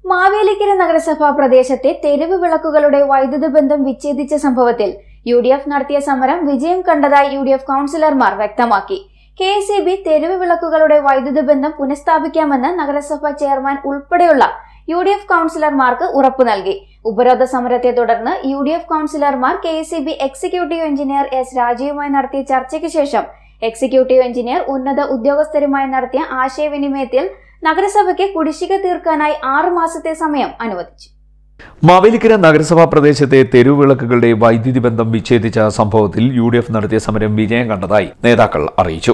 മാവേലിക്കര നഗരസഭാ പ്രദേശത്തെ തെരുവ് വിളക്കുകളുടെ വൈദ്യുത ബന്ധം വിച്ഛേദിച്ച സംഭവത്തിൽ യു ഡി എഫ് നടത്തിയ സമരം വിജയം കണ്ടതായി യു ഡി എഫ് കൗൺസിലർമാർ വ്യക്തമാക്കി കെ എസ് ഇ ബി തെരുവ് വിളക്കുകളുടെ വൈദ്യുത ബന്ധം പുനഃസ്ഥാപിക്കാമെന്ന് നഗരസഭാ ചെയർമാൻ ഉൾപ്പെടെയുള്ള യു ഡി എഫ് കൗൺസിലർമാർക്ക് ഉറപ്പു നൽകി ഉപരോധ സമരത്തെ തുടർന്ന് യു ഡി എഫ് കൗൺസിലർമാർ K S E B executive engineer S രാജീവുമായി നടത്തിയ ചർച്ചയ്ക്ക് ശേഷം എക്സിക്യൂട്ടീവ് എഞ്ചിനീയർ ഉന്നത ഉദ്യോഗസ്ഥരുമായി നടത്തിയ ആശയവിനിമയത്തിൽ നഗരസഭയ്ക്ക് കുടിശ്ശിക തീർക്കാനായി ആറു മാസത്തെ സമയം അനുവദിച്ചു മാവേലിക്കര നഗരസഭാ പ്രദേശത്തെ തെരുവിളക്കുകളുടെ വൈദ്യുതി ബന്ധം വിച്ഛേദിച്ച സംഭവത്തിൽ യു ഡി എഫ് നടത്തിയ സമരം വിജയം കണ്ടതായി നേതാക്കൾ അറിയിച്ചു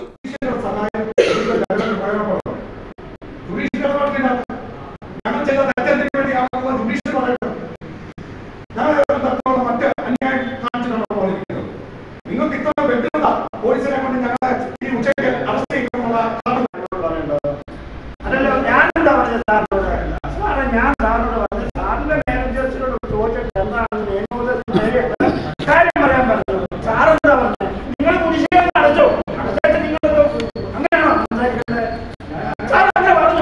ഞങ്ങൾ ചെയ്ത തെറ്റെന്തിനു വേണ്ടിയാണെന്ന് ജുഡീഷ്യൽ പറയട്ടെ ഞങ്ങൾ തരത്തിലുള്ള മറ്റ് അന്യായം കാണിച്ചിട്ടാണ് പോയിരിക്കുന്നത് നിങ്ങൾക്ക് ഇത്ര വ്യക്തത പോലീസിനെ കൊണ്ട് ഞങ്ങളെ ഈ ഉച്ചയ്ക്ക് അറസ്റ്റ് ചെയ്യാനുള്ള കാരണം പറയേണ്ടത് അതല്ലോ ഞാനെന്താ പറഞ്ഞത് സാറിനോട് സാറേ ഞാൻ സാറിനോട് പറഞ്ഞു സാറിന്റെ മാനേജേഴ്സിനോട് ചോദിച്ചിട്ട് എന്താണ് നിയമോപദേശം നേരിട്ട് കാര്യം പറയാൻ പറഞ്ഞത് സാറെന്താ പറഞ്ഞത് നിങ്ങൾ കുടിശ്ശിക അടച്ചോ അടച്ചിട്ട് നിങ്ങൾ അങ്ങനെയാണോ സംസാരിക്കുന്നത് സാർ അങ്ങനെ പറഞ്ഞു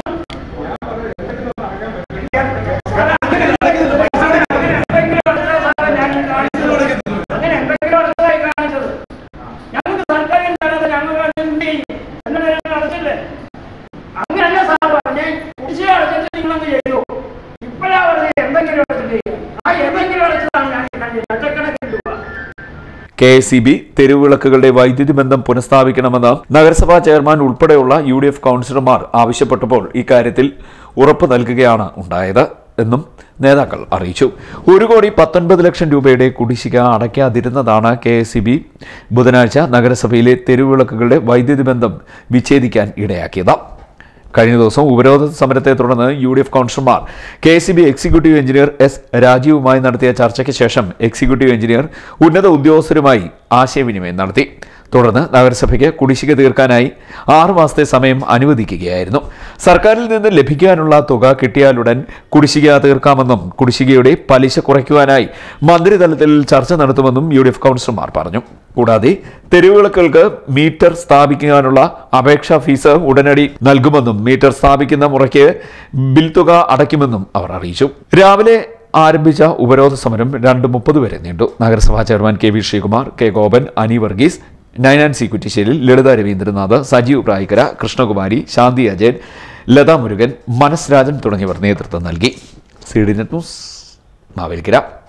സാറേ, അങ്ങനെ എന്തെങ്കിലും അടച്ചതാ സാറേ ഞാൻ കാണിച്ചത്? അങ്ങനെ എന്തെങ്കിലും അടച്ചതായി കാണിച്ചത് ഞങ്ങൾക്ക് സർക്കാരിൽ തരാതെ ഞങ്ങൾ എന്ത് ചെയ്യും എന്നിട്ട് ഞങ്ങൾ അടച്ചില്ലേ അങ്ങനെയല്ല സാർ പറഞ്ഞേ കുടിശ്ശിക അടച്ചിട്ട് നിങ്ങളൊന്ന് ചെയ്തു ഇപ്പോഴാ പറഞ്ഞത് എന്തെങ്കിലും അടച്ചിട്ട് ചെയ്യും. ആ എന്തെങ്കിലും അടച്ചതാണ് ഞാൻ ഈ കണ്ടത് ലക്ഷക്കണക്കിന് രൂപ കെ എസ് ഇ ബി തെരുവിളക്കുകളുടെ വൈദ്യുതി ബന്ധം പുനഃസ്ഥാപിക്കണമെന്ന് നഗരസഭാ ചെയർമാൻ ഉൾപ്പെടെയുള്ള യു ഡി എഫ് കൗൺസിലർമാർ ആവശ്യപ്പെട്ടപ്പോൾ ഇക്കാര്യത്തിൽ ഉറപ്പ് നൽകുകയാണ് ഉണ്ടായത് എന്നും നേതാക്കൾ അറിയിച്ചു ഒരു കോടി പത്തൊൻപത് ലക്ഷം രൂപയുടെ കുടിശ്ശിക അടയ്ക്കാതിരുന്നതാണ് കെ എസ് ഇ ബി ബുധനാഴ്ച നഗരസഭയിലെ തെരുവിളക്കുകളുടെ വൈദ്യുതി ബന്ധം വിച്ഛേദിക്കാൻ ഇടയാക്കിയത് കഴിഞ്ഞ ദിവസം ഉപരോധ സമരത്തെ തുടർന്ന് യു ഡി എഫ് കൗൺസിലർമാർ K S B executive engineer S രാജീവുമായി നടത്തിയ ചർച്ചയ്ക്ക് ശേഷം എക്സിക്യൂട്ടീവ് എഞ്ചിനീയർ ഉന്നത ഉദ്യോഗസ്ഥരുമായി ആശയവിനിമയം നടത്തി തുടർന്ന് നഗരസഭയ്ക്ക് കുടിശ്ശിക തീർക്കാനായി ആറു മാസത്തെ സമയം അനുവദിക്കുകയായിരുന്നു സർക്കാരിൽ നിന്ന് ലഭിക്കാനുള്ള തുക കിട്ടിയാലുടൻ കുടിശ്ശിക തീർക്കാമെന്നും കുടിശ്ശികയുടെ പലിശ കുറയ്ക്കുവാനായി മന്ത്രിതലത്തിൽ ചർച്ച നടത്തുമെന്നും യു ഡി എഫ് കൗൺസിലർമാർ പറഞ്ഞു കൂടാതെ തെരുവിളക്കുകൾക്ക് മീറ്റർ സ്ഥാപിക്കാനുള്ള അപേക്ഷാ ഫീസ് ഉടനടി നൽകുമെന്നും മീറ്റർ സ്ഥാപിക്കുന്ന മുറയ്ക്ക് ബിൽ തുക അടയ്ക്കുമെന്നും അവർ അറിയിച്ചു രാവിലെ ആരംഭിച്ച ഉപരോധ സമരം രണ്ട് മുപ്പത് വരെ നീണ്ടു നഗരസഭാ chairman K V Sreekumar K Gopan Ani Varghese Ninan C Kuttisseril Lalitha Ravindranath Sajeev Prayikkara Krishnakumari Shanthi Ajayan Latha Murukan Manas Rajan തുടങ്ങിയവർ നേതൃത്വം നൽകി C D net news Mavelikkara